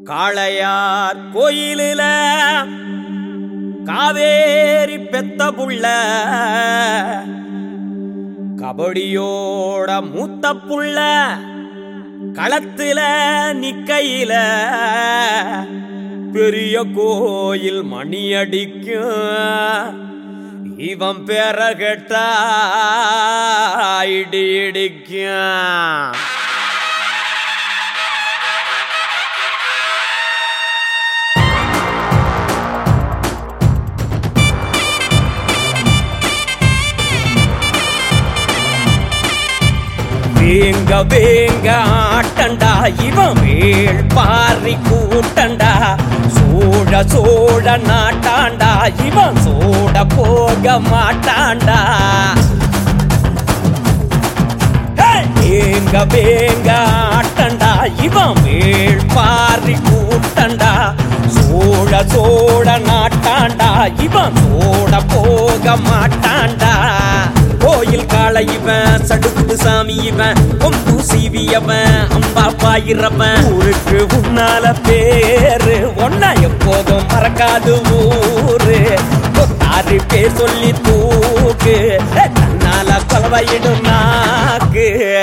காளையார் கோயிலில காவேரி பெத்த புள்ள கபடியோட மூத்த புள்ள களத்துல நிக்கையில பெரிய கோயில் மணி அடிக்கும் இவன் பேர கேட்டா இடி இடிக்கும் வேங்க வேங்க ஆட்டண்டா இவன் வேள் பாரி கூட்டண்டா சோழ சோழ நாட்டாண்டா இவன் சோட போக மாட்டாண்டா வேங்க வேங்க ஆட்டண்டா இவன் வேள் பாரி கூட்டண்டா சோழ சோழ நாட்டாண்டா இவன் சோட போக மாட்டாண்டா கோயில் காளை இவன் சடுகுடு சாமி இவன் கொம்பு சீவியவன் அம்பா பாயிரவன் ஊருக்கு உன்னால பேரு ஒன்னா எப்போதும் மறக்காது ஊரு கொத்தாரு பேர் சொல்லி தூக்கு தன்னால கொலவையிடும் நாக்கு